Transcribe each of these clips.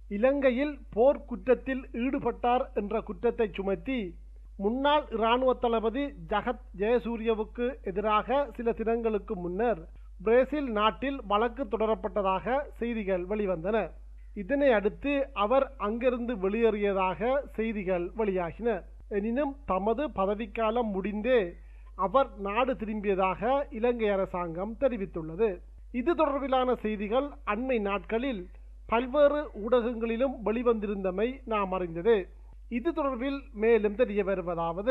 இலங்கையில் போர் குற்றத்தில் ஈடுபட்டார் என்ற குற்றத்தை சுமத்தி முன்னாள் இராணுவ தளபதி ஜகத் ஜெயசூரியவுக்கு எதிராக சில தினங்களுக்கு முன்னர் பிரேசில் நாட்டில் வழக்கு தொடரப்பட்டதாக செய்திகள் வெளிவந்தன இதனை அடுத்து அவர் அங்கிருந்து வெளியேறியதாக செய்திகள் வெளியாகின எனினும் தமது பதவிக்காலம் முடிந்தே அவர் நாடு திரும்பியதாக இலங்கை அரசாங்கம் தெரிவித்துள்ளது இது தொடர்பிலான செய்திகள் அண்மை நாட்களில் பல்வேறு ஊடகங்களிலும் வெளிவந்திருந்தமை நாம் அறிந்தது இது தொடர்பில் மேலும் தெரிய வருவதாவது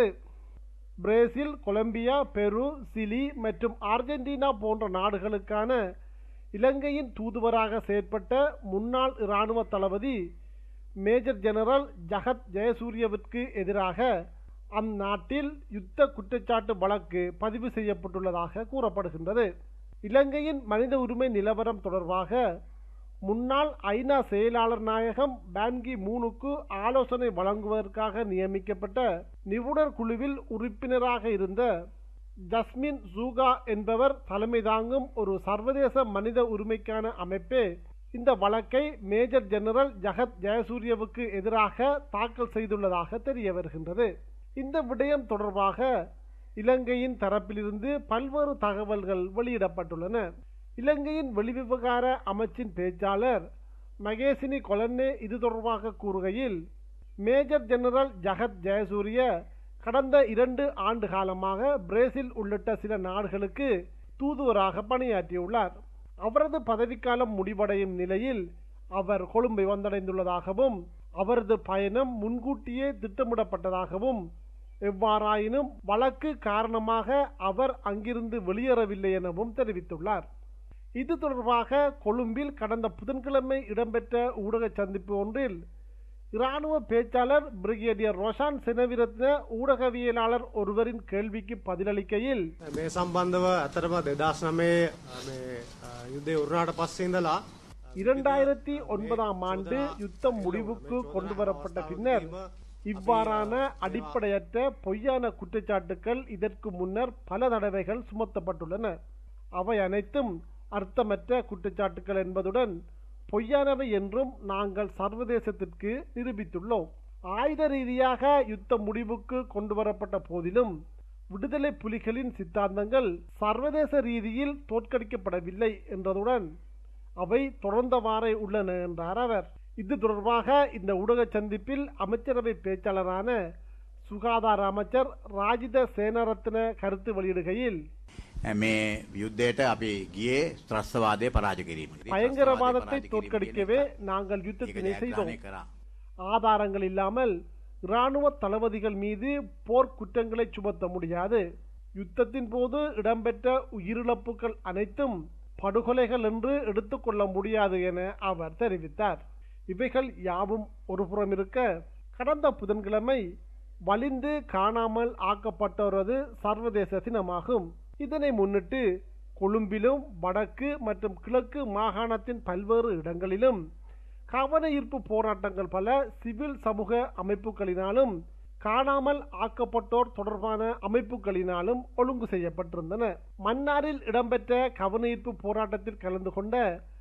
பிரேசில் கொலம்பியா பெரு சிலி மற்றும் அர்ஜென்டினா போன்ற நாடுகளுக்கான இலங்கையின் தூதுவராக செயற்பட்ட முன்னாள் இராணுவ தளபதி மேஜர் ஜெனரல் ஜகத் ஜெயசூரியவிற்கு எதிராக அந்நாட்டில் யுத்த குற்றச்சாட்டு வழக்கு பதிவு செய்யப்பட்டுள்ளதாக கூறப்படுகின்றது இலங்கையின் மனித உரிமை நிலவரம் தொடர்பாக முன்னாள் ஐநா செயலாளர் நாயகம் பான்கி மூனுக்கு ஆலோசனை வழங்குவதற்காக நியமிக்கப்பட்ட நிபுணர் குழுவில் உறுப்பினராக இருந்த ஜஸ்மின் சூகா என்பவர் தலைமை தாங்கும் ஒரு சர்வதேச மனித உரிமைக்கான அமைப்பே இந்த வழக்கை மேஜர் ஜெனரல் ஜகத் ஜெயசூரியவுக்கு எதிராக தாக்கல் செய்துள்ளதாக தெரிய வருகின்றது இந்த விடயம் தொடர்பாக இலங்கையின் தரப்பிலிருந்து பல்வேறு தகவல்கள் வெளியிடப்பட்டுள்ளன இலங்கையின் வெளிவிவகார அமைச்சின் பேச்சாளர் மகேசினி கொலன்னே இது தொடர்பாக கூறுகையில் மேஜர் ஜெனரல் ஜகத் ஜெயசூரிய கடந்த இரண்டு ஆண்டு காலமாக பிரேசில் உள்ளிட்ட சில நாடுகளுக்கு தூதுவராக பணியாற்றியுள்ளார் அவரது பதவிக்காலம் முடிவடையும் நிலையில் அவர் கொழும்பை வந்தடைந்துள்ளதாகவும் அவரது பயணம் முன்கூட்டியே திட்டமிடப்பட்டதாகவும் எவ்வாறாயினும் வழக்கு காரணமாக அவர் அங்கிருந்து வெளியேறவில்லை எனவும் தெரிவித்துள்ளார் இது தொடர்பாக கொழும்பில் கடந்த புதன்கிழமை இடம்பெற்ற ஊடக சந்திப்பு ஒன்றில் இராணுவ பேச்சாளர் பிரிகேடியர் ரோஷான் செனவிரத்ன ஊடகவியலாளர் ஒருவரின் கேள்விக்கு பதிலளிக்கையில் මේ සම්බන්ධව ඇතරම දෙදස් නමේ යුද්ධය උරුණාට පස්සේ ඉඳලා இரண்டாயிரத்தி ஒன்பதாம் ஆண்டு யுத்தம் முடிவுக்கு கொண்டு வரப்பட்ட பின்னர் இவ்வாறான அடிப்படையற்ற பொய்யான குற்றச்சாட்டுகள் இதற்கு முன்னர் பல தடவைகள் சுமத்தப்பட்டுள்ளன அவை அனைத்தும் அர்த்தமற்ற குற்றச்சாட்டுகள் என்பதுடன் பொய்யானவை என்றும் நாங்கள் சர்வதேசத்திற்கு நிரூபித்துள்ளோம் ஆயுத ரீதியாக யுத்த முடிவுக்கு கொண்டு வரப்பட்ட போதிலும் விடுதலை புலிகளின் சித்தாந்தங்கள் சர்வதேச ரீதியில் தோற்கடிக்கப்படவில்லை என்றதுடன் அவை தொடர்ந்தவாறே உள்ளன என்றார் அவர் இது தொடர்பாக இந்த ஊடக சந்திப்பில் அமைச்சரவை பேச்சாளரான சுகாதார அமைச்சர் ராஜித சேனரத்ன கருத்து வெளியிடுகையில் මේ යුද්ධයට අපි ගියේ ත්‍රස්වාදය පරාජ කිරීමට. பயங்கரவாதத்தை தோற்கடிக்கவே நாங்கள் யுத்தத்தினை செய்தோம் කරා. ஆதாரங்கள் இல்லாமல் இராணுவ தளபதிகள் மீது போர் குற்றங்களை சுமத்த முடியாது யுத்தத்தின் போது இடம்பெற்ற உயிரிழப்புகள் அனைத்தும் படுகொலைகள் என்று எடுத்துக்கொள்ள முடியாது என அவர் தெரிவித்தார் இவைகள் யாவும் ஒருபுறம் இருக்க கடந்த புதன்கிழமை வலிந்து காணாமல் ஆக்கப்பட்டவரது சர்வதேச தினமாகும் இதனை முன்னிட்டு கொழும்பிலும் வடக்கு மற்றும் கிழக்கு மாகாணத்தின் பல்வேறு இடங்களிலும் கவன ஈர்ப்பு போராட்டங்கள் பல சிவில் சமூக அமைப்புகளினாலும் காணாமல் ஆக்கப்பட்டோர் தொடர்பான அமைப்புகளினாலும் ஒழுங்கு செய்யப்பட்டிருந்தன மன்னாரில் இடம்பெற்ற கவன ஈர்ப்பு போராட்டத்தில் கலந்து கொண்ட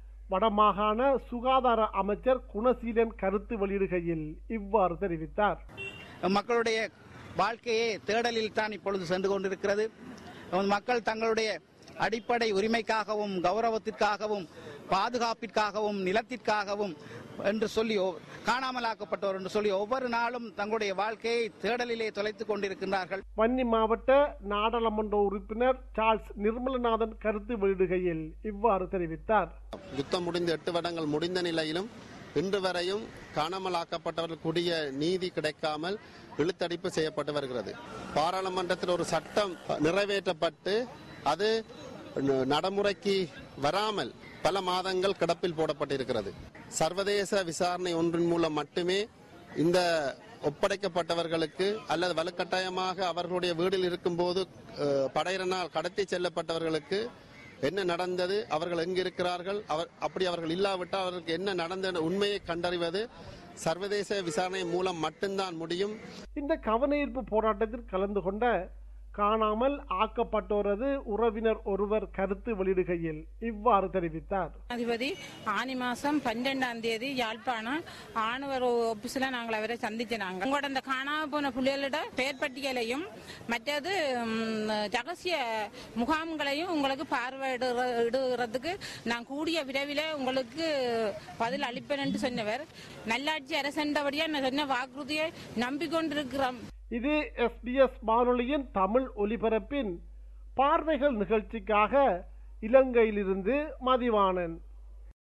வடமாகாண சுகாதார அமைச்சர் குணசீலன் கருத்து வெளியிடுகையில் இவ்வாறு தெரிவித்தார் மக்களுடைய வாழ்க்கையே தேடலில் தான் இப்பொழுது சென்று கொண்டிருக்கிறது மக்கள் தங்களுடைய அடிப்படை உரிமைக்காகவும் கௌரவத்திற்காகவும் பாதுகாப்பிற்காகவும் நிலத்திற்காகவும் என்று சொல்லி ஒ- காணாமலாக்கப்பட்டோர் என்று சொல்லி ஒவ்வொரு நாளும் தங்களுடைய வாழ்க்கையை தேடலிலே தொலைத்துக் கொண்டிருக்கின்றார்கள் வன்னி மாவட்ட நாடாளுமன்ற உறுப்பினர் சார்ல்ஸ் நிர்மலநாதன் கருத்து வெளியிடுகையில் இவ்வாறு தெரிவித்தார் யுத்தம் முடிந்து எட்டு வருடங்கள் முடிந்த நிலையிலும் இன்று வரையும் காணாமலாக்கப்பட்டவர்களுக்குரிய நீதி கிடைக்காமல் இழுத்தடிப்பு செய்யப்பட்டு வருகிறது பாராளுமன்றத்தில் ஒரு சட்டம் நிறைவேற்றப்பட்டு அது ந- நடைமுறைக்கு வராமல் பல மாதங்கள் கிடப்பில் போடப்பட்டிருக்கிறது சர்வதேச விசாரணை ஒன்றின் மூலம் மட்டுமே இந்த ஒப்படைக்கப்பட்டவர்களுக்கு அல்லது வலுக்கட்டாயமாக அவர்களுடைய வீட்டில் இருக்கும்போது அஹ், படையினரால் கடத்தி செல்லப்பட்டவர்களுக்கு என்ன நடந்தது அவர்கள் எங்கு இருக்கிறார்கள் அவர் அப்படி அவர்கள் இல்லாவிட்டால் அவர்களுக்கு என்ன நடந்த உண்மையை கண்டறிவது சர்வதேச விசாரணை மூலம் மட்டும்தான் முடியும் இந்த கவன ஈர்ப்பு போராட்டத்தில் கலந்து கொண்ட காணாமல் ஆக்கப்பட்டோரது உறவினர் ஒருவர் கருத்து வெளியிடுகையில் இவ்வாறு தெரிவித்தார் அதிபதி ஆனி மாசம் பன்னெண்டாம் தேதி யாழ்ப்பாணம் ஆணவர் ஆபீஸ்ல நாங்கள் அவரை சந்திச்சினாங்க உங்களோட இந்த காணாம போன புள்ளிகளோட பெயர் பட்டியலையும் மற்றது ம், ரகசிய முகாம்களையும் உங்களுக்கு பார்வையிடுறதுக்கு நான் கூடிய விரைவில் உங்களுக்கு பதில் அளிப்பேன் என்று சொன்னவர் நல்லாட்சி அரசண்டபடியா நான் சொன்ன வாக்குறுதியை நம்பிக்கொண்டிருக்கிறோம் இது எஸ்பிஎஸ் வானொலியின் தமிழ் ஒலிபரப்பின் பார்வைகள் நிகழ்ச்சிக்காக இலங்கையிலிருந்து மதிவாணன்